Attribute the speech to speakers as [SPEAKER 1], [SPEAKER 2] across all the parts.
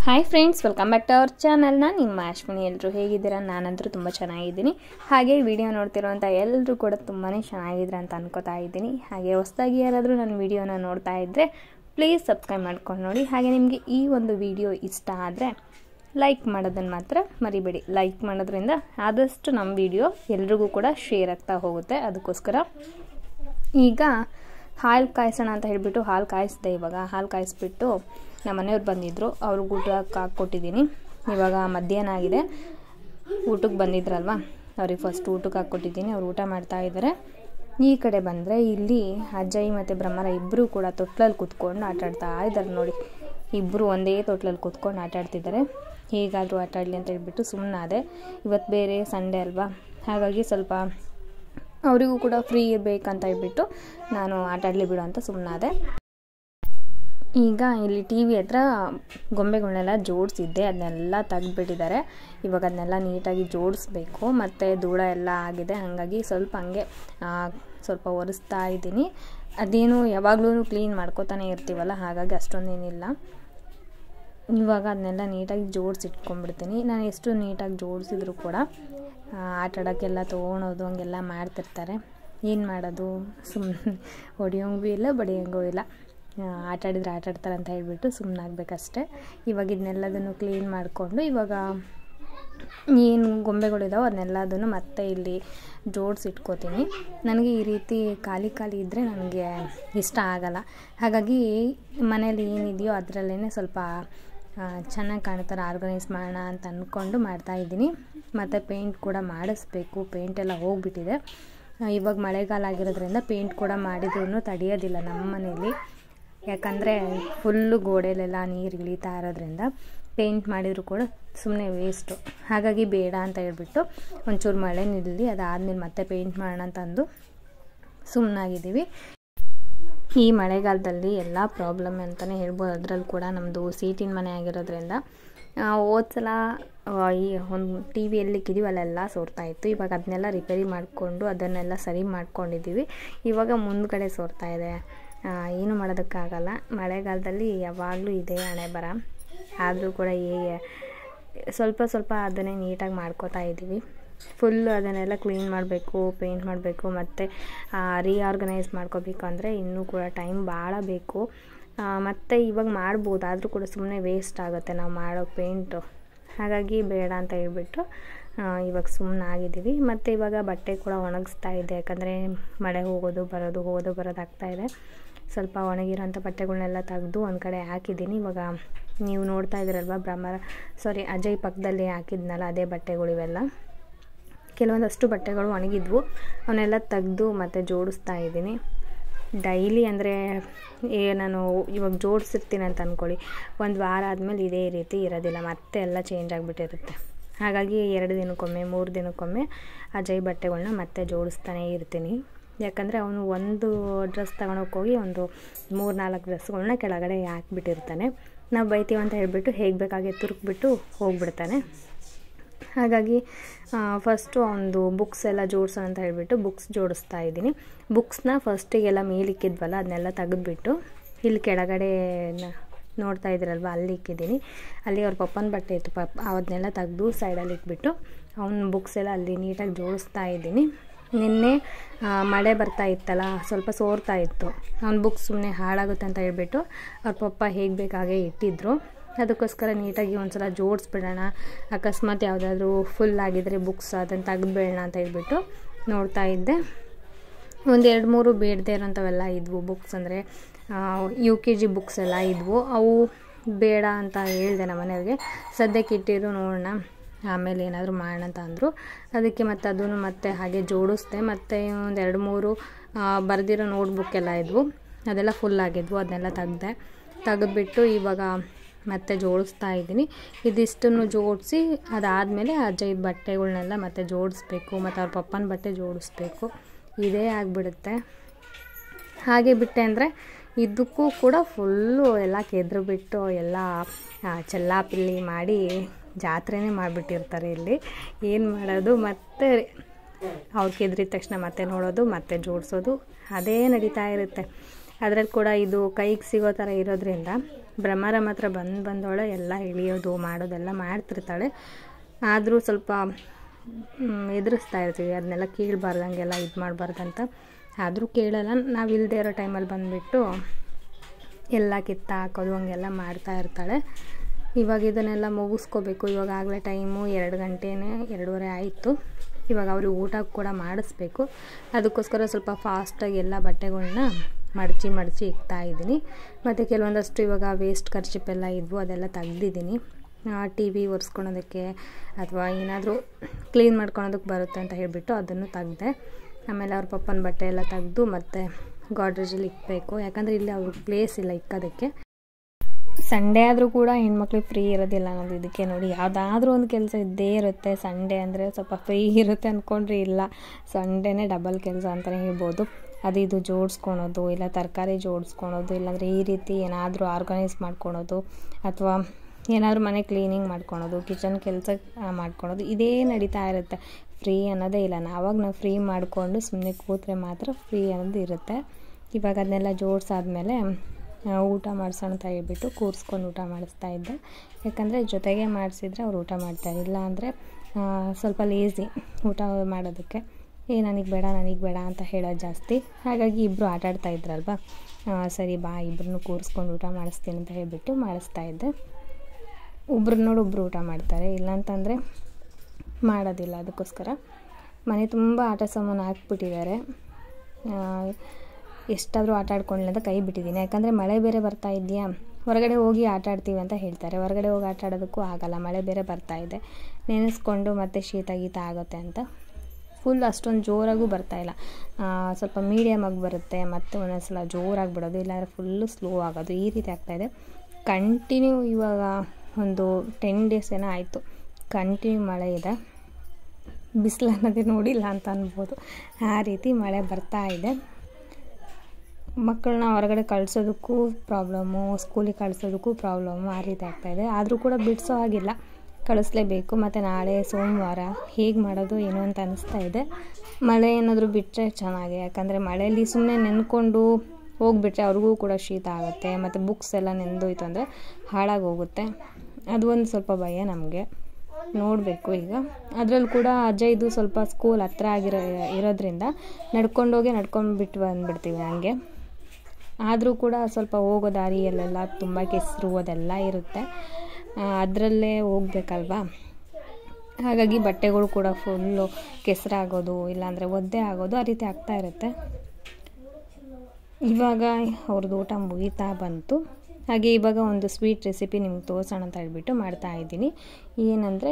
[SPEAKER 1] hi friends welcome back to our channel ನಾನು ನಿಮ್ಮ ಅಶ್ವಿನಿ ಎಲ್ಲರೂ ಹೇಗಿದ್ದೀರಾ ನಾನಂತರೂ ತುಂಬ ಚೆನ್ನಾಗಿದ್ದೀನಿ ಹಾಗೆ ವಿಡಿಯೋ ನೋಡ್ತಿರೋಂಥ ಎಲ್ಲರೂ ಕೂಡ ತುಂಬಾ ಚೆನ್ನಾಗಿದ್ದೀರಾ ಅಂತ ಅನ್ಕೋತಾ ಇದ್ದೀನಿ ಹಾಗೆ ಹೊಸದಾಗಿ ಯಾರಾದರೂ ನನ್ನ ವಿಡಿಯೋನ ನೋಡ್ತಾ ಇದ್ದರೆ ಪ್ಲೀಸ್ ಸಬ್ಸ್ಕ್ರೈಬ್ ಮಾಡ್ಕೊಂಡು ನೋಡಿ ಹಾಗೆ ನಿಮಗೆ ಈ ಒಂದು ವಿಡಿಯೋ ಇಷ್ಟ ಆದರೆ ಲೈಕ್ ಮಾಡೋದನ್ನು ಮಾತ್ರ ಮರಿಬೇಡಿ ಲೈಕ್ ಮಾಡೋದ್ರಿಂದ ಆದಷ್ಟು ನಮ್ಮ ವಿಡಿಯೋ ಎಲ್ರಿಗೂ ಕೂಡ ಶೇರ್ ಆಗ್ತಾ ಹೋಗುತ್ತೆ ಅದಕ್ಕೋಸ್ಕರ ಈಗ ಹಾಲು ಕಾಯಿಸೋಣ ಅಂತ ಹೇಳಿಬಿಟ್ಟು ಹಾಲು ಕಾಯಿಸಿದೆ ಇವಾಗ ಹಾಲು ಕಾಯಿಸ್ಬಿಟ್ಟು ನಮ್ಮ ಮನೆಯವ್ರು ಬಂದಿದ್ದರು ಅವ್ರಿಗೆ ಊಟಕ್ಕೆ ಹಾಕ್ಕೊಟ್ಟಿದ್ದೀನಿ ಇವಾಗ ಮಧ್ಯಾಹ್ನ ಆಗಿದೆ ಊಟಕ್ಕೆ ಬಂದಿದ್ರಲ್ವ ಅವ್ರಿಗೆ ಫಸ್ಟ್ ಊಟಕ್ಕೆ ಹಾಕ್ಕೊಟ್ಟಿದ್ದೀನಿ ಅವ್ರು ಊಟ ಮಾಡ್ತಾ ಇದ್ದಾರೆ ಈ ಕಡೆ ಬಂದರೆ ಇಲ್ಲಿ ಅಜ್ಜಯ್ ಮತ್ತು ಬ್ರಹ್ಮರ ಇಬ್ಬರು ಕೂಡ ತೊಟ್ಲಲ್ಲಿ ಕೂತ್ಕೊಂಡು ಆಟಾಡ್ತಾ ಇದ್ದಾರೆ ನೋಡಿ ಇಬ್ಬರು ಒಂದೇ ತೊಟ್ಲಲ್ಲಿ ಕೂತ್ಕೊಂಡು ಆಟಾಡ್ತಿದ್ದಾರೆ ಹೇಗಾದರೂ ಆಟಾಡಲಿ ಅಂತ ಹೇಳ್ಬಿಟ್ಟು ಸುಮ್ಮನಾದೆ ಇವತ್ತು ಬೇರೆ ಸಂಡೇ ಅಲ್ವಾ ಹಾಗಾಗಿ ಸ್ವಲ್ಪ ಅವರಿಗೂ ಕೂಡ ಫ್ರೀ ಇರಬೇಕಂತ ಹೇಳ್ಬಿಟ್ಟು ನಾನು ಆಟಾಡಲಿ ಬಿಡು ಅಂತ ಸುಮ್ಮನಾದೆ ಈಗ ಇಲ್ಲಿ ಟಿ ವಿ ಹತ್ರ ಗೊಂಬೆಗಳನ್ನೆಲ್ಲ ಜೋಡಿಸಿದ್ದೆ ಅದನ್ನೆಲ್ಲ ತೆಗ್ದುಬಿಟ್ಟಿದ್ದಾರೆ ಇವಾಗ ಅದನ್ನೆಲ್ಲ ನೀಟಾಗಿ ಜೋಡಿಸ್ಬೇಕು ಮತ್ತು ಧೂಳ ಎಲ್ಲ ಆಗಿದೆ ಹಾಗಾಗಿ ಸ್ವಲ್ಪ ಹಂಗೆ ಸ್ವಲ್ಪ ಒರೆಸ್ತಾ ಇದ್ದೀನಿ ಅದೇನು ಯಾವಾಗಲೂ ಕ್ಲೀನ್ ಮಾಡ್ಕೋತಾನೆ ಇರ್ತೀವಲ್ಲ ಹಾಗಾಗಿ ಅಷ್ಟೊಂದೇನಿಲ್ಲ ಇವಾಗ ಅದನ್ನೆಲ್ಲ ನೀಟಾಗಿ ಜೋಡಿಸಿಟ್ಕೊಂಡ್ಬಿಡ್ತೀನಿ ನಾನು ಎಷ್ಟು ನೀಟಾಗಿ ಜೋಡಿಸಿದ್ರು ಕೂಡ ಆಟಾಡೋಕ್ಕೆಲ್ಲ ತೊಗೊಳೋದು ಹಂಗೆಲ್ಲ ಮಾಡ್ತಿರ್ತಾರೆ ಏನು ಮಾಡೋದು ಸುಮ್ಮನೆ ಹೊಡಿಯೋಂಗೂ ಇಲ್ಲ ಬಡಿಯೋಂಗೂ ಇಲ್ಲ ಆಟಾಡಿದ್ರೆ ಆಟಾಡ್ತಾರೆ ಅಂತ ಹೇಳ್ಬಿಟ್ಟು ಸುಮ್ಮನಾಗಬೇಕಷ್ಟೆ ಇವಾಗ ಇದನ್ನೆಲ್ಲದನ್ನು ಕ್ಲೀನ್ ಮಾಡಿಕೊಂಡು ಇವಾಗ ಏನು ಗೊಂಬೆಗಳಿದಾವೆ ಅದನ್ನೆಲ್ಲದನ್ನು ಮತ್ತೆ ಇಲ್ಲಿ ಜೋಡಿಸಿಟ್ಕೋತೀನಿ ನನಗೆ ಈ ರೀತಿ ಖಾಲಿ ಖಾಲಿ ಇದ್ದರೆ ನನಗೆ ಇಷ್ಟ ಆಗಲ್ಲ ಹಾಗಾಗಿ ಮನೇಲಿ ಏನಿದೆಯೋ ಅದರಲ್ಲೇ ಸ್ವಲ್ಪ ಚೆನ್ನಾಗಿ ಕಾಣ್ತಾರೆ ಆರ್ಗನೈಸ್ ಮಾಡೋಣ ಅಂತ ಅಂದ್ಕೊಂಡು ಮಾಡ್ತಾಯಿದ್ದೀನಿ ಮತ್ತು ಪೇಂಟ್ ಕೂಡ ಮಾಡಿಸ್ಬೇಕು ಪೇಂಟ್ ಎಲ್ಲ ಹೋಗಿಬಿಟ್ಟಿದೆ ಇವಾಗ ಮಳೆಗಾಲ ಆಗಿರೋದ್ರಿಂದ ಪೇಂಟ್ ಕೂಡ ಮಾಡಿದ್ರೂ ತಡೆಯೋದಿಲ್ಲ ನಮ್ಮ ಮನೇಲಿ ಯಾಕಂದರೆ ಫುಲ್ಲು ಗೋಡೆಲೆಲ್ಲ ನೀರು ಇಳಿತಾ ಇರೋದ್ರಿಂದ ಪೇಂಟ್ ಮಾಡಿದರೂ ಕೂಡ ಸುಮ್ಮನೆ ವೇಸ್ಟು ಹಾಗಾಗಿ ಬೇಡ ಅಂತ ಹೇಳ್ಬಿಟ್ಟು ಒಂಚೂರು ಮಳೆ ನಿಲ್ಲಿ ಅದಾದಮೇಲೆ ಮತ್ತೆ ಪೇಂಟ್ ಮಾಡೋಣ ಅಂತಂದು ಸುಮ್ಮನಾಗಿದ್ದೀವಿ ಈ ಮಳೆಗಾಲದಲ್ಲಿ ಎಲ್ಲ ಪ್ರಾಬ್ಲಮ್ ಅಂತಲೇ ಹೇಳ್ಬೋದು ಅದರಲ್ಲಿ ಕೂಡ ನಮ್ಮದು ಸೀಟಿನ ಮನೆ ಆಗಿರೋದ್ರಿಂದ ಹೋದ್ಸಲ ಈ ಒಂದು ಟಿ ವಿ ಎಲ್ಲಿಕ್ಕಿದ್ದೀವಿ ಅಲ್ಲೆಲ್ಲ ಸೋರ್ತಾ ಇತ್ತು ಇವಾಗ ಅದನ್ನೆಲ್ಲ ರಿಪೇರಿ ಮಾಡಿಕೊಂಡು ಅದನ್ನೆಲ್ಲ ಸರಿ ಮಾಡ್ಕೊಂಡಿದ್ದೀವಿ ಇವಾಗ ಮುಂದ್ಗಡೆ ಸೋರ್ತಾ ಇದೆ ಏನು ಮಾಡೋದಕ್ಕಾಗಲ್ಲ ಮಳೆಗಾಲದಲ್ಲಿ ಯಾವಾಗಲೂ ಇದೆ ಹಣೆ ಬರ ಆದರೂ ಕೂಡ ಹೇಗೆ ಸ್ವಲ್ಪ ಸ್ವಲ್ಪ ಅದನ್ನೇ ನೀಟಾಗಿ ಮಾಡ್ಕೋತಾ ಇದ್ದೀವಿ ಫುಲ್ ಅದನ್ನೆಲ್ಲ ಕ್ಲೀನ್ ಮಾಡಬೇಕು ಪೇಂಟ್ ಮಾಡಬೇಕು ಮತ್ತು ರೀಆರ್ಗನೈಸ್ ಮಾಡ್ಕೋಬೇಕು ಅಂದರೆ ಇನ್ನೂ ಕೂಡ ಟೈಮ್ ಭಾಳ ಬೇಕು ಮತ್ತು ಇವಾಗ ಮಾಡ್ಬೋದು ಆದರೂ ಕೂಡ ಸುಮ್ಮನೆ ವೇಸ್ಟ್ ಆಗುತ್ತೆ ನಾವು ಮಾಡೋ ಪೇಂಟು ಹಾಗಾಗಿ ಬೇಡ ಅಂತ ಹೇಳ್ಬಿಟ್ಟು ಇವಾಗ ಸುಮ್ಮನೆ ಆಗಿದ್ದೀವಿ ಮತ್ತು ಇವಾಗ ಬಟ್ಟೆ ಕೂಡ ಒಣಗಿಸ್ತಾ ಇದೆ ಯಾಕಂದರೆ ಮಳೆ ಹೋಗೋದು ಬರೋದು ಹೋಗೋದು ಬರೋದು ಆಗ್ತಾಯಿದೆ ಸ್ವಲ್ಪ ಒಣಗಿರೋಂಥ ಬಟ್ಟೆಗಳನ್ನೆಲ್ಲ ತೆಗೆದು ಒಂದು ಕಡೆ ಹಾಕಿದ್ದೀನಿ ಇವಾಗ ನೀವು ನೋಡ್ತಾ ಇದ್ದೀರಲ್ವ ಬ್ರಹ್ಮರ ಸಾರಿ ಅಜಯ್ ಪಕ್ಕದಲ್ಲಿ ಹಾಕಿದ್ನಲ್ಲ ಅದೇ ಬಟ್ಟೆಗಳು ಇವೆಲ್ಲ ಕೆಲವೊಂದಷ್ಟು ಬಟ್ಟೆಗಳು ಒಣಗಿದ್ವು ಅವನ್ನೆಲ್ಲ ತೆಗೆದು ಮತ್ತು ಜೋಡಿಸ್ತಾ ಇದ್ದೀನಿ ಡೈಲಿ ಅಂದರೆ ಏ ನಾನು ಇವಾಗ ಜೋಡಿಸಿರ್ತೀನಿ ಅಂತ ಅಂದ್ಕೊಳ್ಳಿ ಒಂದು ವಾರ ಆದಮೇಲೆ ಇದೇ ರೀತಿ ಇರೋದಿಲ್ಲ ಮತ್ತೆ ಎಲ್ಲ ಚೇಂಜ್ ಆಗಿಬಿಟ್ಟಿರುತ್ತೆ ಹಾಗಾಗಿ ಎರಡು ದಿನಕ್ಕೊಮ್ಮೆ ಮೂರು ದಿನಕ್ಕೊಮ್ಮೆ ಅಜಯ್ ಬಟ್ಟೆಗಳನ್ನ ಮತ್ತೆ ಜೋಡಿಸ್ತಾನೇ ಇರ್ತೀನಿ ಯಾಕಂದರೆ ಅವನು ಒಂದು ಡ್ರೆಸ್ ತಗೊಳಕ್ಕೆ ಒಂದು ಮೂರು ನಾಲ್ಕು ಡ್ರೆಸ್ಗಳನ್ನ ಕೆಳಗಡೆ ಹಾಕ್ಬಿಟ್ಟಿರ್ತಾನೆ ನಾವು ಬೈತೀವಿ ಅಂತ ಹೇಳಿಬಿಟ್ಟು ಹೇಗೆ ಬೇಕಾಗೆ ತುರುಕ್ಬಿಟ್ಟು ಹೋಗ್ಬಿಡ್ತಾನೆ ಹಾಗಾಗಿ ಫಸ್ಟು ಒಂದು ಬುಕ್ಸ್ ಎಲ್ಲ ಜೋಡಿಸೋಣ ಅಂತ ಹೇಳಿಬಿಟ್ಟು ಬುಕ್ಸ್ ಜೋಡಿಸ್ತಾ ಇದ್ದೀನಿ ಬುಕ್ಸ್ನ ಫಸ್ಟಿಗೆಲ್ಲ ಮೇಲಿಕ್ಕಿದ್ವಲ್ಲ ಅದನ್ನೆಲ್ಲ ತೆಗೆದ್ಬಿಟ್ಟು ಇಲ್ಲಿ ಕೆಳಗಡೆ ನೋಡ್ತಾ ಇದ್ದೀರಲ್ವ ಅಲ್ಲಿ ಇಕ್ಕಿದ್ದೀನಿ ಅಲ್ಲಿ ಅವ್ರ ಪಪ್ಪನ ಬಟ್ಟೆ ಇತ್ತು ಪಪ್ಪ ಅದನ್ನೆಲ್ಲ ತೆಗೆದು ಸೈಡಲ್ಲಿ ಇಟ್ಬಿಟ್ಟು ಅವ್ನ ಬುಕ್ಸ್ ಎಲ್ಲ ಅಲ್ಲಿ ನೀಟಾಗಿ ಜೋಡಿಸ್ತಾ ಇದ್ದೀನಿ ನಿನ್ನೆ ಮಳೆ ಬರ್ತಾ ಇತ್ತಲ್ಲ ಸ್ವಲ್ಪ ಸೋರ್ತಾ ಇತ್ತು ಅವ್ನ ಬುಕ್ಸ್ ಸುಮ್ಮನೆ ಹಾಳಾಗುತ್ತೆ ಅಂತ ಹೇಳ್ಬಿಟ್ಟು ಅವ್ರ ಪಪ್ಪ ಹೇಗೆ ಬೇಕಾಗೆ ಇಟ್ಟಿದ್ರು ಅದಕ್ಕೋಸ್ಕರ ನೀಟಾಗಿ ಒಂದು ಸಲ ಜೋಡಿಸ್ಬಿಡೋಣ ಅಕಸ್ಮಾತ್ ಯಾವುದಾದ್ರೂ ಫುಲ್ ಆಗಿದ್ರೆ ಬುಕ್ಸ್ ಅದನ್ನು ತೆಗೆದ್ಬಿಡೋಣ ಅಂತ ಹೇಳ್ಬಿಟ್ಟು ನೋಡ್ತಾ ಇದ್ದೆ ಒಂದು ಎರಡು ಮೂರು ಬೇಡದೇ ಇರೋಂಥವೆಲ್ಲ ಇದ್ವು ಬುಕ್ಸ್ ಅಂದರೆ ಯು ಕೆ ಜಿ ಬುಕ್ಸ್ ಎಲ್ಲ ಇದ್ವು ಅವು ಬೇಡ ಅಂತ ಹೇಳಿದೆ ನಮ್ಮ ಮನೆಯವ್ರಿಗೆ ಸದ್ಯಕ್ಕೆ ಇಟ್ಟಿರು ನೋಡೋಣ ಆಮೇಲೆ ಏನಾದರೂ ಮಾಡೋಣ ಅಂತ ಅಂದರು ಅದಕ್ಕೆ ಮತ್ತು ಅದನ್ನು ಮತ್ತೆ ಹಾಗೆ ಜೋಡಿಸ್ದೆ ಮತ್ತು ಒಂದು ಎರಡು ಮೂರು ಬರೆದಿರೋ ನೋಟ್ಬುಕ್ ಎಲ್ಲ ಇದ್ವು ಅದೆಲ್ಲ ಫುಲ್ ಆಗಿದ್ವು ಅದನ್ನೆಲ್ಲ ತೆಗ್ದೆ ತೆಗೆದ್ಬಿಟ್ಟು ಇವಾಗ ಮತ್ತೆ ಜೋಡಿಸ್ತಾ ಇದ್ದೀನಿ ಇದಿಷ್ಟನ್ನು ಜೋಡಿಸಿ ಅದಾದಮೇಲೆ ಅಜ್ಜಯ್ ಬಟ್ಟೆಗಳ್ನೆಲ್ಲ ಮತ್ತೆ ಜೋಡಿಸ್ಬೇಕು ಮತ್ತು ಅವ್ರ ಪಪ್ಪನ ಬಟ್ಟೆ ಜೋಡಿಸ್ಬೇಕು ಇದೇ ಆಗಿಬಿಡುತ್ತೆ ಹಾಗೆ ಬಿಟ್ಟೆ ಅಂದರೆ ಇದಕ್ಕೂ ಕೂಡ ಫುಲ್ಲು ಎಲ್ಲ ಕೆದ್ರು ಬಿಟ್ಟು ಎಲ್ಲ ಚೆಲ್ಲಾಪಿಲ್ಲಿ ಮಾಡಿ ಜಾತ್ರೆನೇ ಮಾಡಿಬಿಟ್ಟಿರ್ತಾರೆ ಇಲ್ಲಿ ಏನು ಮಾಡೋದು ಮತ್ತು ಅವ್ರು ಕೆದ್ರಿದ ತಕ್ಷಣ ಮತ್ತೆ ನೋಡೋದು ಮತ್ತೆ ಜೋಡಿಸೋದು ಅದೇ ನಡೀತಾ ಇರುತ್ತೆ ಅದರಲ್ಲಿ ಕೂಡ ಇದು ಕೈಗೆ ಸಿಗೋ ಥರ ಇರೋದ್ರಿಂದ ಬ್ರಹ್ಮರ ಮಾತ್ರ ಬಂದು ಬಂದವಳೆ ಎಲ್ಲ ಇಳಿಯೋದು ಮಾಡೋದೆಲ್ಲ ಮಾಡ್ತಿರ್ತಾಳೆ ಆದರೂ ಸ್ವಲ್ಪ ಎದುರಿಸ್ತಾ ಇರ್ತೀವಿ ಅದನ್ನೆಲ್ಲ ಕೀಳಬಾರ್ದಂಗೆಲ್ಲ ಇದು ಮಾಡಬಾರ್ದಂತ ಆದರೂ ಕೇಳಲ್ಲ ನಾವು ಇಲ್ಲದೆ ಇರೋ ಟೈಮಲ್ಲಿ ಬಂದುಬಿಟ್ಟು ಎಲ್ಲ ಕಿತ್ತ ಹಾಕೋದು ಹಂಗೆಲ್ಲ ಮಾಡ್ತಾ ಇರ್ತಾಳೆ ಇವಾಗ ಇದನ್ನೆಲ್ಲ ಮುಗಿಸ್ಕೋಬೇಕು ಇವಾಗ ಆಗಲೇ ಟೈಮು ಎರಡು ಗಂಟೆನೇ ಎರಡೂವರೆ ಆಯಿತು ಇವಾಗ ಅವ್ರಿಗೆ ಊಟ ಕೂಡ ಮಾಡಿಸ್ಬೇಕು ಅದಕ್ಕೋಸ್ಕರ ಸ್ವಲ್ಪ ಫಾಸ್ಟಾಗಿ ಎಲ್ಲ ಬಟ್ಟೆಗಳ್ನ ಮಡಚಿ ಮಡಚಿ ಇಕ್ತಾ ಇದ್ದೀನಿ ಮತ್ತು ಕೆಲವೊಂದಷ್ಟು ಇವಾಗ ವೇಸ್ಟ್ ಖರ್ಚಿಪೆಲ್ಲ ಇದ್ವು ಅದೆಲ್ಲ ತೆಗ್ದಿದ್ದೀನಿ ಟಿ ವಿ ಒರೆಸ್ಕೊಳೋದಕ್ಕೆ ಅಥವಾ ಏನಾದರೂ ಕ್ಲೀನ್ ಮಾಡ್ಕೊಳೋದಕ್ಕೆ ಬರುತ್ತೆ ಅಂತ ಹೇಳಿಬಿಟ್ಟು ಅದನ್ನು ತೆಗ್ದೆ ಆಮೇಲೆ ಅವ್ರ ಪಪ್ಪನ ಬಟ್ಟೆ ಎಲ್ಲ ತೆಗೆದು ಮತ್ತು ಗಾಡ್ರೇಜಲ್ಲಿ ಇಕ್ಕಬೇಕು ಯಾಕಂದರೆ ಇಲ್ಲಿ ಅವ್ರಿಗೆ ಪ್ಲೇಸ್ ಇಲ್ಲ ಇಕ್ಕೋದಕ್ಕೆ ಸಂಡೇ ಆದರೂ ಕೂಡ ಹೆಣ್ಮಕ್ಳಿಗೆ ಫ್ರೀ ಇರೋದಿಲ್ಲ ಅನ್ನೋದು ಇದಕ್ಕೆ ನೋಡಿ ಯಾವುದಾದ್ರೂ ಒಂದು ಕೆಲಸ ಇದ್ದೇ ಇರುತ್ತೆ ಸಂಡೇ ಅಂದರೆ ಸ್ವಲ್ಪ ಫ್ರೀ ಇರುತ್ತೆ ಅಂದ್ಕೊಂಡ್ರೆ ಇಲ್ಲ ಸಂಡೇನೇ ಡಬಲ್ ಕೆಲಸ ಅಂತಲೇ ಹೇಳ್ಬೋದು ಅದು ಇದು ಜೋಡಿಸ್ಕೊಳೋದು ಇಲ್ಲ ತರಕಾರಿ ಜೋಡಿಸ್ಕೊಳೋದು ಇಲ್ಲಾಂದರೆ ಈ ರೀತಿ ಏನಾದರೂ ಆರ್ಗನೈಸ್ ಮಾಡ್ಕೊಳೋದು ಅಥವಾ ಏನಾದರೂ ಮನೆ ಕ್ಲೀನಿಂಗ್ ಮಾಡ್ಕೊಳೋದು ಕಿಚನ್ ಕೆಲಸ ಮಾಡ್ಕೊಳೋದು ಇದೇ ನಡೀತಾ ಇರುತ್ತೆ ಫ್ರೀ ಅನ್ನೋದೇ ಇಲ್ಲ ನಾವಾಗ ನಾವು ಫ್ರೀ ಮಾಡಿಕೊಂಡು ಸುಮ್ಮನೆ ಕೂತ್ರೆ ಮಾತ್ರ ಫ್ರೀ ಅನ್ನೋದು ಇರುತ್ತೆ ಇವಾಗ ಅದನ್ನೆಲ್ಲ ಜೋಡಿಸಾದ್ಮೇಲೆ ಊಟ ಮಾಡಿಸೋಣ ಅಂತ ಹೇಳ್ಬಿಟ್ಟು ಕೂರಿಸ್ಕೊಂಡು ಊಟ ಮಾಡಿಸ್ತಾ ಇದ್ದೆ ಯಾಕಂದರೆ ಜೊತೆಗೆ ಮಾಡಿಸಿದ್ರೆ ಅವ್ರು ಊಟ ಮಾಡ್ತಾರೆ ಇಲ್ಲ ಅಂದರೆ ಸ್ವಲ್ಪ ಲೇಸಿ ಊಟ ಮಾಡೋದಕ್ಕೆ ಏ ನನಗೆ ಬೇಡ ನನಗೆ ಬೇಡ ಅಂತ ಹೇಳೋದು ಜಾಸ್ತಿ ಹಾಗಾಗಿ ಇಬ್ಬರು ಆಟ ಆಡ್ತಾ ಇದ್ರಲ್ವ ಸರಿ ಬಾ ಇಬ್ಬರನ್ನೂ ಕೂರಿಸ್ಕೊಂಡು ಊಟ ಮಾಡಿಸ್ತೀನಿ ಅಂತ ಹೇಳಿಬಿಟ್ಟು ಮಾಡಿಸ್ತಾ ಇದ್ದೆ ಒಬ್ರು ನೋಡಿ ಒಬ್ಬರು ಊಟ ಮಾಡ್ತಾರೆ ಇಲ್ಲಾಂತಂದರೆ ಮಾಡೋದಿಲ್ಲ ಅದಕ್ಕೋಸ್ಕರ ಮನೆ ತುಂಬ ಆಟ ಸಾಮಾನು ಹಾಕ್ಬಿಟ್ಟಿದ್ದಾರೆ ಎಷ್ಟಾದರೂ ಆಟ ಆಡ್ಕೊಳ್ಳಿ ಅಂತ ಕೈ ಬಿಟ್ಟಿದ್ದೀನಿ ಯಾಕಂದರೆ ಮಳೆ ಬೇರೆ ಬರ್ತಾ ಇದೆಯಾ ಹೊರಗಡೆ ಹೋಗಿ ಆಟ ಆಡ್ತೀವಿ ಅಂತ ಹೇಳ್ತಾರೆ ಹೊರಗಡೆ ಹೋಗಿ ಆಟ ಆಡೋದಕ್ಕೂ ಆಗಲ್ಲ ಮಳೆ ಬೇರೆ ಬರ್ತಾ ಇದೆ ನೆನೆಸ್ಕೊಂಡು ಮತ್ತೆ ಶೀತ ಗೀತ ಆಗುತ್ತೆ ಅಂತ ಫುಲ್ ಅಷ್ಟೊಂದು ಜೋರಾಗೂ ಬರ್ತಾಯಿಲ್ಲ ಸ್ವಲ್ಪ ಮೀಡಿಯಮಾಗಿ ಬರುತ್ತೆ ಮತ್ತು ಒಂದೊಂದ್ಸಲ ಜೋರಾಗಿ ಬಿಡೋದು ಇಲ್ಲಾಂದರೆ ಫುಲ್ಲು ಸ್ಲೋ ಆಗೋದು ಈ ರೀತಿ ಆಗ್ತಾಯಿದೆ ಕಂಟಿನ್ಯೂ ಇವಾಗ ಒಂದು ಟೆನ್ ಡೇಸ್ ಏನೋ ಆಯಿತು ಕಂಟಿನ್ಯೂ ಮಳೆ ಇದೆ ಬಿಸಿಲು ಅನ್ನೋದೇ ನೋಡಿಲ್ಲ ಅಂತ ಅನ್ಬೋದು ಆ ರೀತಿ ಮಳೆ ಬರ್ತಾ ಇದೆ ಮಕ್ಕಳನ್ನ ಹೊರಗಡೆ ಕಳಿಸೋದಕ್ಕೂ ಪ್ರಾಬ್ಲಮ್ಮು ಸ್ಕೂಲಿಗೆ ಕಳಿಸೋದಕ್ಕೂ ಪ್ರಾಬ್ಲಮ್ಮು ಆ ರೀತಿ ಆಗ್ತಾಯಿದೆ ಆದರೂ ಕೂಡ ಬಿಡಿಸೋ ಹಾಗಿಲ್ಲ ಕಳಿಸ್ಲೇಬೇಕು ಮತ್ತು ನಾಳೆ ಸೋಮವಾರ ಹೇಗೆ ಮಾಡೋದು ಏನು ಅಂತ ಅನಿಸ್ತಾ ಇದೆ ಮಳೆ ಏನಾದರೂ ಬಿಟ್ಟರೆ ಚೆನ್ನಾಗಿ ಯಾಕಂದರೆ ಮಳೆಯಲ್ಲಿ ಸುಮ್ಮನೆ ನೆನ್ಕೊಂಡು ಹೋಗ್ಬಿಟ್ರೆ ಅವ್ರಿಗೂ ಕೂಡ ಶೀತ ಆಗುತ್ತೆ ಮತ್ತು ಬುಕ್ಸ್ ಎಲ್ಲ ನೆಂದೋಯ್ತು ಅಂದರೆ ಹಾಳಾಗಿ ಹೋಗುತ್ತೆ ಅದು ಒಂದು ಸ್ವಲ್ಪ ಭಯ ನಮಗೆ ನೋಡಬೇಕು ಈಗ ಅದರಲ್ಲಿ ಕೂಡ ಅಜ್ಜಯ್ದು ಸ್ವಲ್ಪ ಸ್ಕೂಲ್ ಹತ್ರ ಆಗಿರೋ ಇರೋದ್ರಿಂದ ನಡ್ಕೊಂಡೋಗಿ ನಡ್ಕೊಂಡು ಬಿಟ್ಟು ಬಂದುಬಿಡ್ತೀವಿ ಹಂಗೆ ಆದರೂ ಕೂಡ ಸ್ವಲ್ಪ ಹೋಗೋ ದಾರಿಯಲ್ಲೆಲ್ಲ ತುಂಬ ಕೆಸರು ಅದೆಲ್ಲ ಇರುತ್ತೆ ಅದರಲ್ಲೇ ಹೋಗ್ಬೇಕಲ್ವಾ ಹಾಗಾಗಿ ಬಟ್ಟೆಗಳು ಕೂಡ ಫುಲ್ಲು ಕೆಸರಾಗೋದು ಇಲ್ಲಾಂದರೆ ಒದ್ದೆ ಆಗೋದು ಆ ರೀತಿ ಆಗ್ತಾ ಇರುತ್ತೆ ಇವಾಗ ಅವ್ರದ್ದು ಊಟ ಮುಗಿತಾ ಬಂತು ಹಾಗೆ ಇವಾಗ ಒಂದು ಸ್ವೀಟ್ ರೆಸಿಪಿ ನಿಮ್ಗೆ ತೋರಿಸೋಣ ಅಂತ ಹೇಳ್ಬಿಟ್ಟು ಮಾಡ್ತಾ ಇದ್ದೀನಿ ಏನಂದರೆ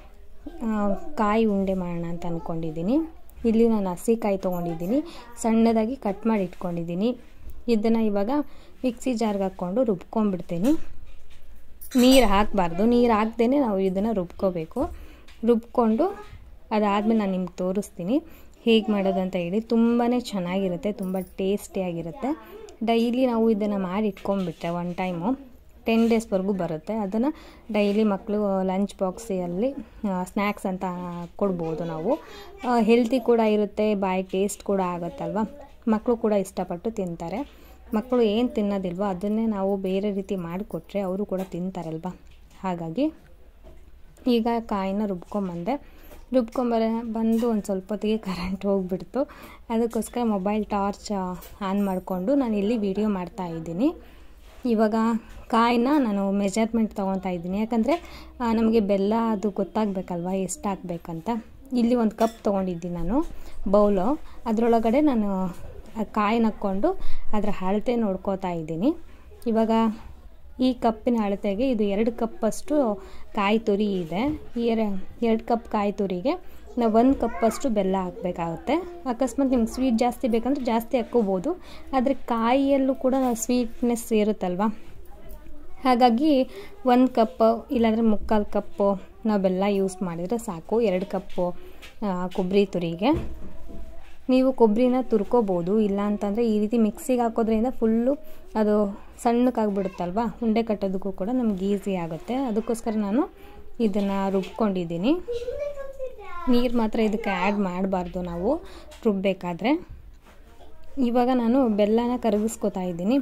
[SPEAKER 1] ಕಾಯಿ ಉಂಡೆ ಮಾಡೋಣ ಅಂತ ಅಂದ್ಕೊಂಡಿದ್ದೀನಿ ಇಲ್ಲಿ ನಾನು ಹಸಿಕಾಯಿ ತೊಗೊಂಡಿದ್ದೀನಿ ಸಣ್ಣದಾಗಿ ಕಟ್ ಮಾಡಿ ಇಟ್ಕೊಂಡಿದ್ದೀನಿ ಇದನ್ನು ಇವಾಗ ಮಿಕ್ಸಿ ಜಾರ್ಗೆ ಹಾಕ್ಕೊಂಡು ರುಬ್ಕೊಂಡ್ಬಿಡ್ತೀನಿ ನೀರು ಹಾಕಬಾರ್ದು ನೀರು ಹಾಕ್ದೇ ನಾವು ಇದನ್ನು ರುಬ್ಕೋಬೇಕು ರುಬ್ಕೊಂಡು ಅದಾದಮೇಲೆ ನಾನು ನಿಮ್ಗೆ ತೋರಿಸ್ತೀನಿ ಹೇಗೆ ಮಾಡೋದು ಅಂತ ಹೇಳಿ ತುಂಬಾ ಚೆನ್ನಾಗಿರುತ್ತೆ ತುಂಬ ಟೇಸ್ಟಿಯಾಗಿರುತ್ತೆ ಡೈಲಿ ನಾವು ಇದನ್ನು ಮಾಡಿ ಇಟ್ಕೊಂಡ್ಬಿಟ್ರೆ ಒನ್ ಟೈಮು ಟೆನ್ ಡೇಸ್ವರೆಗೂ ಬರುತ್ತೆ ಅದನ್ನು ಡೈಲಿ ಮಕ್ಕಳು ಲಂಚ್ ಬಾಕ್ಸಲ್ಲಿ ಸ್ನ್ಯಾಕ್ಸ್ ಅಂತ ಕೊಡ್ಬೋದು ನಾವು ಹೆಲ್ತಿ ಕೂಡ ಇರುತ್ತೆ ಬಾಯಿ ಟೇಸ್ಟ್ ಕೂಡ ಆಗುತ್ತಲ್ವ ಮಕ್ಕಳು ಕೂಡ ಇಷ್ಟಪಟ್ಟು ತಿಂತಾರೆ ಮಕ್ಕಳು ಏನು ತಿನ್ನೋದಿಲ್ವೋ ಅದನ್ನೇ ನಾವು ಬೇರೆ ರೀತಿ ಮಾಡಿಕೊಟ್ರೆ ಅವರು ಕೂಡ ತಿಂತಾರಲ್ವ ಹಾಗಾಗಿ ಈಗ ಕಾಯಿನ ರುಬ್ಕೊಂಬಂದೆ ರುಬ್ಕೊಂಬರ ಬಂದು ಒಂದು ಸ್ವಲ್ಪ ಹೊತ್ತಿಗೆ ಕರೆಂಟ್ ಹೋಗಿಬಿಡ್ತು ಅದಕ್ಕೋಸ್ಕರ ಮೊಬೈಲ್ ಟಾರ್ಚ್ ಆನ್ ಮಾಡಿಕೊಂಡು ನಾನು ಇಲ್ಲಿ ವಿಡಿಯೋ ಮಾಡ್ತಾ ಇದ್ದೀನಿ ಇವಾಗ ಕಾಯಿನ ನಾನು ಮೆಜರ್ಮೆಂಟ್ ತೊಗೊತಾ ಇದ್ದೀನಿ ಯಾಕಂದರೆ ನಮಗೆ ಬೆಲ್ಲ ಅದು ಗೊತ್ತಾಗಬೇಕಲ್ವ ಎಷ್ಟು ಹಾಕ್ಬೇಕಂತ ಇಲ್ಲಿ ಒಂದು ಕಪ್ ತೊಗೊಂಡಿದ್ದೀನಿ ನಾನು ಬೌಲು ಅದರೊಳಗಡೆ ನಾನು ಕಾಯಿನ ಹಾಕ್ಕೊಂಡು ಅದರ ಅಳತೆ ನೋಡ್ಕೋತಾ ಇದ್ದೀನಿ ಇವಾಗ ಈ ಕಪ್ಪಿನ ಅಳತೆಗೆ ಇದು ಎರಡು ಕಪ್ಪಷ್ಟು ಕಾಯಿ ತುರಿ ಇದೆ ಈ ಎರಡು ಕಪ್ ಕಾಯಿ ತುರಿಗೆ ನಾವು ಒಂದು ಕಪ್ಪಷ್ಟು ಬೆಲ್ಲ ಹಾಕಬೇಕಾಗುತ್ತೆ ಅಕಸ್ಮಾತ್ ನಿಮ್ಗೆ ಸ್ವೀಟ್ ಜಾಸ್ತಿ ಬೇಕಂದ್ರೆ ಜಾಸ್ತಿ ಹಾಕ್ಕೋಬೋದು ಆದರೆ ಕಾಯಿಯಲ್ಲೂ ಕೂಡ ಸ್ವೀಟ್ನೆಸ್ ಇರುತ್ತಲ್ವ ಹಾಗಾಗಿ ಒಂದು ಕಪ್ಪು ಇಲ್ಲಾಂದರೆ ಮುಕ್ಕಾಲು ಕಪ್ಪು ನಾವು ಬೆಲ್ಲ ಯೂಸ್ ಮಾಡಿದರೆ ಸಾಕು ಎರಡು ಕಪ್ಪು ಕೊಬ್ಬರಿ ತುರಿಗೆ ನೀವು ಕೊಬ್ಬರಿನ ತುರ್ಕೋಬೋದು ಇಲ್ಲ ಅಂತಂದರೆ ಈ ರೀತಿ ಮಿಕ್ಸಿಗೆ ಹಾಕೋದ್ರಿಂದ ಫುಲ್ಲು ಅದು ಸಣ್ಣಕ್ಕಾಗ್ಬಿಡುತ್ತಲ್ವ ಉಂಡೆ ಕಟ್ಟೋದಕ್ಕೂ ಕೂಡ ನಮ್ಗೆ ಈಸಿ ಆಗುತ್ತೆ ಅದಕ್ಕೋಸ್ಕರ ನಾನು ಇದನ್ನು ರುಬ್ಕೊಂಡಿದ್ದೀನಿ ನೀರು ಮಾತ್ರ ಇದಕ್ಕೆ ಆ್ಯಡ್ ಮಾಡಬಾರ್ದು ನಾವು ರುಬ್ಬಬೇಕಾದ್ರೆ ಇವಾಗ ನಾನು ಬೆಲ್ಲನ ಕರಗಿಸ್ಕೊತಾ ಇದ್ದೀನಿ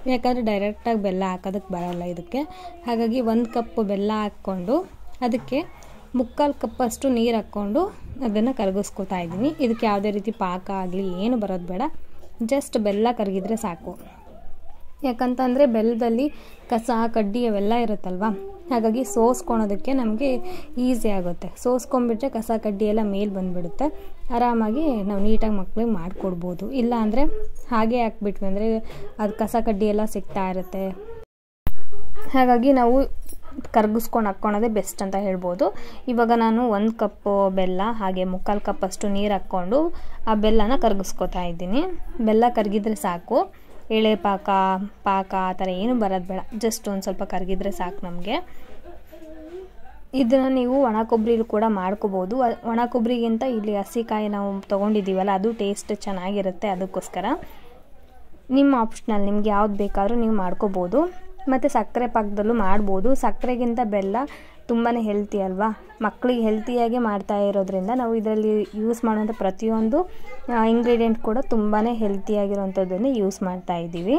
[SPEAKER 1] ಯಾಕಂದರೆ ಡೈರೆಕ್ಟಾಗಿ ಬೆಲ್ಲ ಹಾಕೋದಕ್ಕೆ ಬರಲ್ಲ ಇದಕ್ಕೆ ಹಾಗಾಗಿ ಒಂದು ಕಪ್ ಬೆಲ್ಲ ಹಾಕ್ಕೊಂಡು ಅದಕ್ಕೆ ಮುಕ್ಕಾಲು ಕಪ್ಪಷ್ಟು ನೀರು ಹಾಕ್ಕೊಂಡು ಅದನ್ನು ಕರಗಿಸ್ಕೊತಾ ಇದ್ದೀನಿ ಇದಕ್ಕೆ ಯಾವುದೇ ರೀತಿ ಪಾಕ ಆಗಲಿ ಏನು ಬರೋದು ಬೇಡ ಜಸ್ಟ್ ಬೆಲ್ಲ ಕರಗಿದ್ರೆ ಸಾಕು ಯಾಕಂತಂದರೆ ಬೆಲ್ಲದಲ್ಲಿ ಕಸ ಕಡ್ಡಿ ಅವೆಲ್ಲ ಇರುತ್ತಲ್ವ ಹಾಗಾಗಿ ಸೋಸ್ಕೊಳೋದಕ್ಕೆ ನಮಗೆ ಈಸಿ ಆಗುತ್ತೆ ಸೋಸ್ಕೊಂಡ್ಬಿಟ್ರೆ ಕಸ ಕಡ್ಡಿ ಎಲ್ಲ ಮೇಲೆ ಬಂದುಬಿಡುತ್ತೆ ಆರಾಮಾಗಿ ನಾವು ನೀಟಾಗಿ ಮಕ್ಳಿಗೆ ಮಾಡಿಕೊಡ್ಬೋದು ಇಲ್ಲ ಅಂದರೆ ಹಾಗೆ ಹಾಕ್ಬಿಟ್ವಿ ಅಂದರೆ ಅದು ಕಸ ಕಡ್ಡಿ ಎಲ್ಲ ಸಿಗ್ತಾ ಇರುತ್ತೆ ಹಾಗಾಗಿ ನಾವು ಕರಗಿಸ್ಕೊಂಡು ಹಾಕ್ಕೊಳೋದೇ ಬೆಸ್ಟ್ ಅಂತ ಹೇಳ್ಬೋದು ಇವಾಗ ನಾನು ಒಂದು ಕಪ್ಪು ಬೆಲ್ಲ ಹಾಗೆ ಮುಕ್ಕಾಲು ಕಪ್ಪಷ್ಟು ನೀರು ಹಾಕ್ಕೊಂಡು ಆ ಬೆಲ್ಲನ ಕರಗಿಸ್ಕೊತಾ ಇದ್ದೀನಿ ಬೆಲ್ಲ ಕರಗಿದ್ರೆ ಸಾಕು ಎಳೆ ಪಾಕ ಪಾಕ ಆ ಥರ ಏನು ಬರೋದು ಬೇಡ ಜಸ್ಟ್ ಒಂದು ಸ್ವಲ್ಪ ಕರಗಿದ್ರೆ ಸಾಕು ನಮಗೆ ಇದನ್ನು ನೀವು ಒಣ ಕೊಬ್ಬರಿಲು ಕೂಡ ಮಾಡ್ಕೋಬೋದು ಒಣ ಕೊಬ್ಬರಿಗಿಂತ ಇಲ್ಲಿ ಹಸಿಕಾಯಿ ನಾವು ತೊಗೊಂಡಿದ್ದೀವಲ್ಲ ಅದು ಟೇಸ್ಟ್ ಚೆನ್ನಾಗಿರುತ್ತೆ ಅದಕ್ಕೋಸ್ಕರ ನಿಮ್ಮ ಆಪ್ಷನಲ್ ನಿಮ್ಗೆ ಯಾವ್ದು ಬೇಕಾದರೂ ನೀವು ಮಾಡ್ಕೋಬೋದು ಮತ್ತು ಸಕ್ಕರೆ ಪಾಕದಲ್ಲೂ ಮಾಡ್ಬೋದು ಸಕ್ಕರೆಗಿಂತ ಬೆಲ್ಲ ತುಂಬಾ ಹೆಲ್ತಿ ಅಲ್ವಾ ಮಕ್ಕಳಿಗೆ ಹೆಲ್ತಿಯಾಗಿ ಮಾಡ್ತಾ ಇರೋದ್ರಿಂದ ನಾವು ಇದರಲ್ಲಿ ಯೂಸ್ ಮಾಡುವಂಥ ಪ್ರತಿಯೊಂದು ಇಂಗ್ರೀಡಿಯೆಂಟ್ ಕೂಡ ತುಂಬಾ ಹೆಲ್ತಿಯಾಗಿರೋವಂಥದ್ದನ್ನೇ ಯೂಸ್ ಮಾಡ್ತಾ ಇದ್ದೀವಿ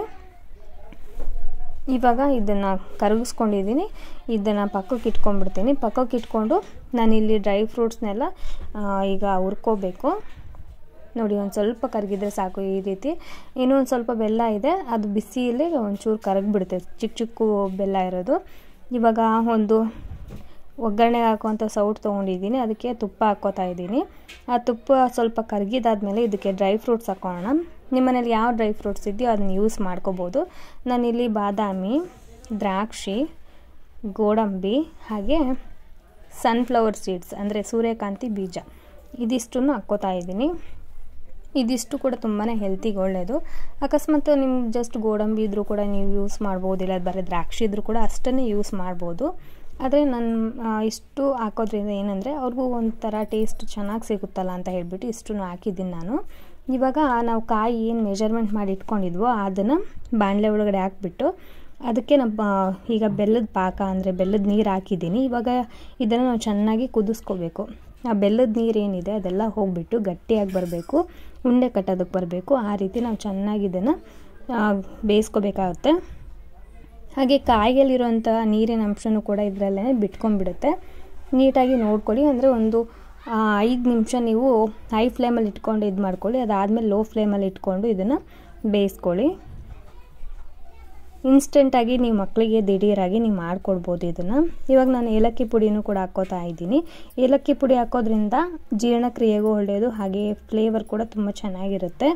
[SPEAKER 1] ಇವಾಗ ಇದನ್ನು ಕರಗಿಸ್ಕೊಂಡಿದ್ದೀನಿ ಇದನ್ನು ಪಕ್ಕಕ್ಕೆ ಇಟ್ಕೊಂಡ್ಬಿಡ್ತೀನಿ ಪಕ್ಕಕ್ಕೆ ಇಟ್ಕೊಂಡು ನಾನಿಲ್ಲಿ ಡ್ರೈ ಫ್ರೂಟ್ಸ್ನೆಲ್ಲ ಈಗ ಹುರ್ಕೋಬೇಕು ನೋಡಿ ಒಂದು ಸ್ವಲ್ಪ ಕರಗಿದ್ರೆ ಸಾಕು ಈ ರೀತಿ ಇನ್ನೂ ಒಂದು ಸ್ವಲ್ಪ ಬೆಲ್ಲ ಇದೆ ಅದು ಬಿಸಿಯಲ್ಲಿ ಒಂಚೂರು ಕರಗಿಬಿಡುತ್ತೆ ಚಿಕ್ಕ ಚಿಕ್ಕ ಬೆಲ್ಲ ಇರೋದು ಇವಾಗ ಒಂದು ಒಗ್ಗರಣೆಗೆ ಹಾಕುವಂಥ ಸೌಟ್ ತೊಗೊಂಡಿದ್ದೀನಿ ಅದಕ್ಕೆ ತುಪ್ಪ ಹಾಕ್ಕೋತಾ ಇದ್ದೀನಿ ಆ ತುಪ್ಪ ಸ್ವಲ್ಪ ಕರಗಿದಾದ್ಮೇಲೆ ಇದಕ್ಕೆ ಡ್ರೈ ಫ್ರೂಟ್ಸ್ ಹಾಕೋಣ ನಿಮ್ಮನೇಲಿ ಯಾವ ಡ್ರೈ ಫ್ರೂಟ್ಸ್ ಇದೆಯೋ ಅದನ್ನ ಯೂಸ್ ಮಾಡ್ಕೋಬೋದು ನಾನಿಲ್ಲಿ ಬಾದಾಮಿ ದ್ರಾಕ್ಷಿ ಗೋಡಂಬಿ ಹಾಗೆ ಸನ್ಫ್ಲವರ್ ಸೀಡ್ಸ್ ಅಂದರೆ ಸೂರ್ಯಕಾಂತಿ ಬೀಜ ಇದಿಷ್ಟನ್ನು ಹಾಕ್ಕೋತಾ ಇದ್ದೀನಿ ಇದಿಷ್ಟು ಕೂಡ ತುಂಬಾ ಹೆಲ್ತಿಗೆ ಒಳ್ಳೆಯದು ಅಕಸ್ಮಾತ್ ನಿಮ್ಗೆ ಜಸ್ಟ್ ಗೋಡಂಬಿ ಇದ್ದರೂ ಕೂಡ ನೀವು ಯೂಸ್ ಮಾಡ್ಬೋದು ಇಲ್ಲ ಬರೀ ದ್ರಾಕ್ಷಿ ಇದ್ದರೂ ಕೂಡ ಅಷ್ಟನ್ನೇ ಯೂಸ್ ಮಾಡ್ಬೋದು ಆದರೆ ನನ್ನ ಇಷ್ಟು ಹಾಕೋದ್ರಿಂದ ಏನಂದರೆ ಅವ್ರಿಗೂ ಒಂಥರ ಟೇಸ್ಟ್ ಚೆನ್ನಾಗಿ ಸಿಗುತ್ತಲ್ಲ ಅಂತ ಹೇಳ್ಬಿಟ್ಟು ಇಷ್ಟನ್ನು ಹಾಕಿದ್ದೀನಿ ನಾನು ಇವಾಗ ನಾವು ಕಾಯಿ ಏನು ಮೆಜರ್ಮೆಂಟ್ ಮಾಡಿ ಇಟ್ಕೊಂಡಿದ್ವೋ ಅದನ್ನು ಬಾಣಲೆ ಒಳಗಡೆ ಹಾಕ್ಬಿಟ್ಟು ಅದಕ್ಕೆ ನಮ್ಮ ಈಗ ಬೆಲ್ಲದ ಪಾಕ ಅಂದರೆ ಬೆಲ್ಲದ ನೀರು ಹಾಕಿದ್ದೀನಿ ಇವಾಗ ಇದನ್ನು ನಾವು ಚೆನ್ನಾಗಿ ಕುದಿಸ್ಕೋಬೇಕು ಆ ಬೆಲ್ಲದ ನೀರು ಏನಿದೆ ಅದೆಲ್ಲ ಹೋಗಿಬಿಟ್ಟು ಗಟ್ಟಿಯಾಗಿ ಬರಬೇಕು ಉಂಡೆ ಕಟ್ಟೋದಕ್ಕೆ ಬರಬೇಕು ಆ ರೀತಿ ನಾವು ಚೆನ್ನಾಗಿ ಇದನ್ನು ಬೇಯಿಸ್ಕೋಬೇಕಾಗುತ್ತೆ ಹಾಗೆ ಕಾಯಿಯಲ್ಲಿರುವಂಥ ನೀರಿನ ಅಂಶನೂ ಕೂಡ ಇದರಲ್ಲೇ ಬಿಟ್ಕೊಂಡ್ಬಿಡುತ್ತೆ ನೀಟಾಗಿ ನೋಡ್ಕೊಳ್ಳಿ ಅಂದರೆ ಒಂದು ಐದು ನಿಮಿಷ ನೀವು ಹೈ ಫ್ಲೇಮಲ್ಲಿ ಇಟ್ಕೊಂಡು ಇದು ಮಾಡ್ಕೊಳ್ಳಿ ಅದಾದಮೇಲೆ ಲೋ ಫ್ಲೇಮಲ್ಲಿ ಇಟ್ಕೊಂಡು ಇದನ್ನು ಬೇಯಿಸ್ಕೊಳ್ಳಿ ಇನ್ಸ್ಟೆಂಟಾಗಿ ನೀವು ಮಕ್ಕಳಿಗೆ ದಿಢೀರಾಗಿ ನೀವು ಮಾಡಿಕೊಡ್ಬೋದು ಇದನ್ನು ಇವಾಗ ನಾನು ಏಲಕ್ಕಿ ಪುಡಿನೂ ಕೂಡ ಹಾಕ್ಕೋತಾ ಇದ್ದೀನಿ ಏಲಕ್ಕಿ ಪುಡಿ ಹಾಕೋದ್ರಿಂದ ಜೀರ್ಣಕ್ರಿಯೆಗೂ ಒಳ್ಳೆಯದು ಹಾಗೆ ಫ್ಲೇವರ್ ಕೂಡ ತುಂಬ ಚೆನ್ನಾಗಿರುತ್ತೆ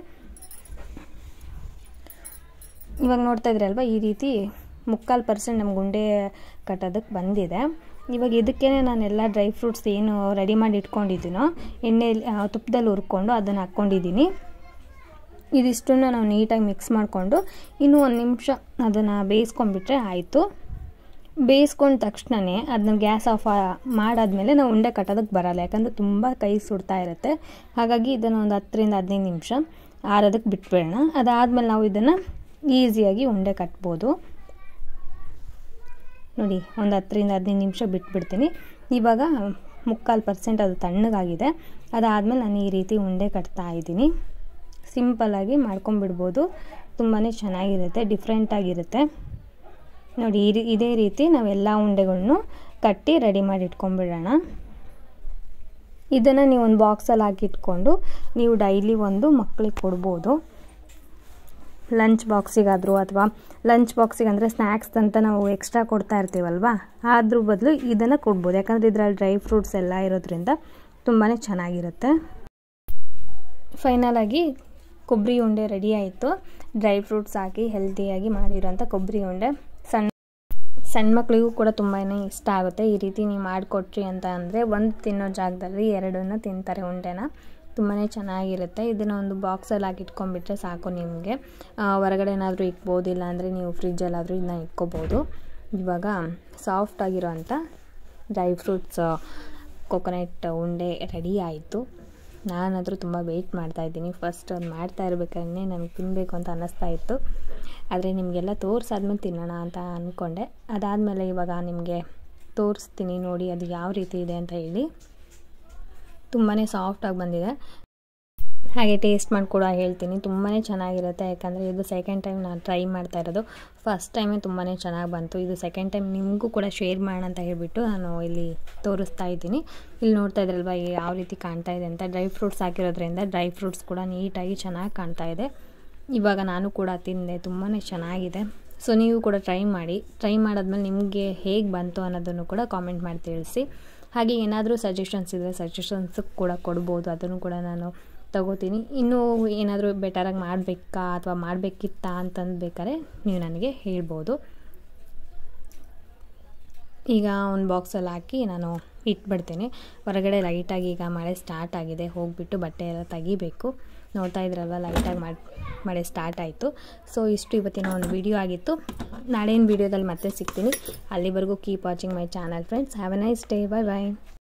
[SPEAKER 1] ಇವಾಗ ನೋಡ್ತಾ ಇದ್ರಲ್ವ ಈ ರೀತಿ ಮುಕ್ಕಾಲು ಪರ್ಸೆಂಟ್ ನಮ್ಗೆ ಉಂಡೆ ಕಟ್ಟೋದಕ್ಕೆ ಬಂದಿದೆ ಇವಾಗ ಇದಕ್ಕೇ ನಾನೆಲ್ಲ ಡ್ರೈ ಫ್ರೂಟ್ಸ್ ಏನು ರೆಡಿ ಮಾಡಿ ಇಟ್ಕೊಂಡಿದ್ದೀನೋ ಎಣ್ಣೆಯಲ್ಲಿ ತುಪ್ಪದಲ್ಲಿ ಹುರ್ಕೊಂಡು ಅದನ್ನು ಹಾಕ್ಕೊಂಡಿದ್ದೀನಿ ಇದಿಷ್ಟನ್ನು ನಾವು ನೀಟಾಗಿ ಮಿಕ್ಸ್ ಮಾಡಿಕೊಂಡು ಇನ್ನೂ ಒಂದು ನಿಮಿಷ ಅದನ್ನು ಬೇಯಿಸ್ಕೊಂಡ್ಬಿಟ್ರೆ ಆಯಿತು ಬೇಯಿಸ್ಕೊಂಡ ತಕ್ಷಣವೇ ಅದನ್ನ ಗ್ಯಾಸ್ ಆಫ್ ಮಾಡಾದ್ಮೇಲೆ ನಾವು ಉಂಡೆ ಕಟ್ಟೋದಕ್ಕೆ ಬರಲ್ಲ ಯಾಕಂದರೆ ತುಂಬ ಕೈ ಸುಡ್ತಾ ಇರುತ್ತೆ ಹಾಗಾಗಿ ಇದನ್ನು ಒಂದು ಹತ್ತರಿಂದ ಹದಿನೈದು ನಿಮಿಷ ಆರೋದಕ್ಕೆ ಬಿಟ್ಬಿಡೋಣ ಅದಾದಮೇಲೆ ನಾವು ಇದನ್ನು ಈಸಿಯಾಗಿ ಉಂಡೆ ಕಟ್ಬೋದು ನೋಡಿ ಒಂದು ಹತ್ತರಿಂದ ಹದಿನೈದು ನಿಮಿಷ ಬಿಟ್ಬಿಡ್ತೀನಿ ಇವಾಗ ಮುಕ್ಕಾಲು ಪರ್ಸೆಂಟ್ ಅದು ತಣ್ಣಗಾಗಿದೆ ಅದಾದಮೇಲೆ ನಾನು ಈ ರೀತಿ ಉಂಡೆ ಕಟ್ತಾ ಇದ್ದೀನಿ ಸಿಂಪಲ್ಲಾಗಿ ಮಾಡ್ಕೊಂಬಿಡ್ಬೋದು ತುಂಬಾ ಚೆನ್ನಾಗಿರುತ್ತೆ ಡಿಫ್ರೆಂಟಾಗಿರುತ್ತೆ ನೋಡಿ ಈ ರೀ ಇದೇ ರೀತಿ ನಾವೆಲ್ಲ ಉಂಡೆಗಳನ್ನು ಕಟ್ಟಿ ರೆಡಿ ಮಾಡಿ ಇಟ್ಕೊಂಡ್ಬಿಡೋಣ ಇದನ್ನು ನೀವು ಒಂದು ಬಾಕ್ಸಲ್ಲಿ ಹಾಕಿಟ್ಕೊಂಡು ನೀವು ಡೈಲಿ ಒಂದು ಮಕ್ಕಳಿಗೆ ಕೊಡ್ಬೋದು ಲಂಚ್ ಬಾಕ್ಸಿಗಾದರೂ ಅಥವಾ ಲಂಚ್ ಬಾಕ್ಸಿಗೆ ಅಂದರೆ ಸ್ನ್ಯಾಕ್ಸ್ ಅಂತ ನಾವು ಎಕ್ಸ್ಟ್ರಾ ಕೊಡ್ತಾ ಇರ್ತೀವಲ್ವ ಅದ್ರ ಬದಲು ಇದನ್ನು ಕೊಡ್ಬೋದು ಯಾಕಂದರೆ ಇದರಲ್ಲಿ ಡ್ರೈ ಫ್ರೂಟ್ಸ್ ಎಲ್ಲ ಇರೋದ್ರಿಂದ ತುಂಬಾ ಚೆನ್ನಾಗಿರುತ್ತೆ ಫೈನಲಾಗಿ ಕೊಬ್ಬರಿ ಉಂಡೆ ರೆಡಿ ಆಯಿತು ಡ್ರೈ ಫ್ರೂಟ್ಸ್ ಹಾಕಿ ಹೆಲ್ತಿಯಾಗಿ ಮಾಡಿರೋಂಥ ಕೊಬ್ಬರಿ ಉಂಡೆ ಸಣ್ಣ ಸಣ್ಣ ಮಕ್ಕಳಿಗೂ ಕೂಡ ತುಂಬಾ ಇಷ್ಟ ಆಗುತ್ತೆ ಈ ರೀತಿ ನೀವು ಮಾಡಿಕೊಟ್ರಿ ಅಂತ ಅಂದರೆ ಒಂದು ತಿನ್ನೋ ಜಾಗದಲ್ಲಿ ಎರಡನ್ನು ತಿಂತಾರೆ ಉಂಡೆನ ತುಂಬಾ ಚೆನ್ನಾಗಿರುತ್ತೆ ಇದನ್ನು ಒಂದು ಬಾಕ್ಸಲ್ಲಿ ಹಾಕಿ ಇಟ್ಕೊಂಡ್ಬಿಟ್ರೆ ಸಾಕು ನಿಮಗೆ ಹೊರಗಡೆ ಏನಾದರೂ ಇಕ್ಬೋದು ಇಲ್ಲ ಅಂದರೆ ನೀವು ಫ್ರಿಜ್ಜಲ್ಲಾದರೂ ಇದನ್ನ ಇಟ್ಕೋಬೋದು ಇವಾಗ ಸಾಫ್ಟ್ ಆಗಿರೋಂಥ ಡ್ರೈ ಫ್ರೂಟ್ಸ್ ಕೊಕೊನೆಟ್ ಉಂಡೆ ರೆಡಿ ಆಯಿತು ನಾನಾದರೂ ತುಂಬ ವೆಯ್ಟ್ ಮಾಡ್ತಾಯಿದ್ದೀನಿ ಫಸ್ಟ್ ಅದು ಮಾಡ್ತಾ ಇರಬೇಕಾದ್ರೆ ನನಗೆ ತಿನ್ನಬೇಕು ಅಂತ ಅನ್ನಿಸ್ತಾ ಇತ್ತು ಆದರೆ ನಿಮಗೆಲ್ಲ ತೋರಿಸಾದ್ಮೇಲೆ ತಿನ್ನೋಣ ಅಂತ ಅಂದ್ಕೊಂಡೆ ಅದಾದಮೇಲೆ ಇವಾಗ ನಿಮಗೆ ತೋರಿಸ್ತೀನಿ ನೋಡಿ ಅದು ಯಾವ ರೀತಿ ಇದೆ ಅಂತ ಹೇಳಿ ತುಂಬಾ ಸಾಫ್ಟಾಗಿ ಬಂದಿದೆ ಹಾಗೆ ಟೇಸ್ಟ್ ಮಾಡಿ ಕೂಡ ಹೇಳ್ತೀನಿ ತುಂಬಾ ಚೆನ್ನಾಗಿರುತ್ತೆ ಯಾಕಂದರೆ ಇದು ಸೆಕೆಂಡ್ ಟೈಮ್ ನಾನು ಟ್ರೈ ಮಾಡ್ತಾ ಇರೋದು ಫಸ್ಟ್ ಟೈಮೇ ತುಂಬಾ ಚೆನ್ನಾಗಿ ಬಂತು ಇದು ಸೆಕೆಂಡ್ ಟೈಮ್ ನಿಮಗೂ ಕೂಡ ಶೇರ್ ಮಾಡೋಣ ಅಂತ ಹೇಳಿಬಿಟ್ಟು ನಾನು ಇಲ್ಲಿ ತೋರಿಸ್ತಾ ಇದ್ದೀನಿ ಇಲ್ಲಿ ನೋಡ್ತಾ ಇದ್ರಲ್ವ ಯಾವ ರೀತಿ ಕಾಣ್ತಾ ಇದೆ ಅಂತ ಡ್ರೈ ಫ್ರೂಟ್ಸ್ ಹಾಕಿರೋದ್ರಿಂದ ಡ್ರೈ ಫ್ರೂಟ್ಸ್ ಕೂಡ ನೀಟಾಗಿ ಚೆನ್ನಾಗಿ ಕಾಣ್ತಾ ಇದೆ ಇವಾಗ ನಾನು ಕೂಡ ತಿಂದೆ ತುಂಬಾ ಚೆನ್ನಾಗಿದೆ ಸೊ ನೀವು ಕೂಡ ಟ್ರೈ ಮಾಡಿ ಟ್ರೈ ಮಾಡಾದ್ಮೇಲೆ ನಿಮಗೆ ಹೇಗೆ ಬಂತು ಅನ್ನೋದನ್ನು ಕೂಡ ಕಾಮೆಂಟ್ ಮಾಡಿ ತಿಳಿಸಿ ಹಾಗೆ ಏನಾದರೂ ಸಜೆಷನ್ಸ್ ಇದ್ದರೆ ಸಜೆಷನ್ಸ್ ಕೂಡ ಕೊಡ್ಬೋದು ಅದನ್ನು ಕೂಡ ನಾನು ತಗೋತೀನಿ ಇನ್ನೂ ಏನಾದರೂ ಬೆಟರಾಗಿ ಮಾಡಬೇಕಾ ಅಥವಾ ಮಾಡಬೇಕಿತ್ತಾ ಅಂತಂದು ಬೇಕಾದ್ರೆ ನೀವು ನನಗೆ ಹೇಳ್ಬೋದು ಈಗ ಒಂದು ಬಾಕ್ಸಲ್ಲಿ ಹಾಕಿ ನಾನು ಇಟ್ಬಿಡ್ತೀನಿ ಹೊರಗಡೆ ಲೈಟಾಗಿ ಈಗ ಮಳೆ ಸ್ಟಾರ್ಟ್ ಆಗಿದೆ ಹೋಗಿಬಿಟ್ಟು ಬಟ್ಟೆ ಎಲ್ಲ ತೆಗಿಬೇಕು ನೋಡ್ತಾ ಇದ್ರಲ್ವ ಲೈಟಾಗಿ ಮಾಡಿ ಮಳೆ ಸ್ಟಾರ್ಟ್ ಆಯಿತು ಸೊ ಇಷ್ಟು ಇವತ್ತಿನ ಒಂದು ವಿಡಿಯೋ ಆಗಿತ್ತು ನಾಳೆನ ವೀಡಿಯೋದಲ್ಲಿ ಮತ್ತೆ ಸಿಗ್ತೀನಿ ಅಲ್ಲಿವರೆಗೂ keep watching my channel friends have a nice day bye bye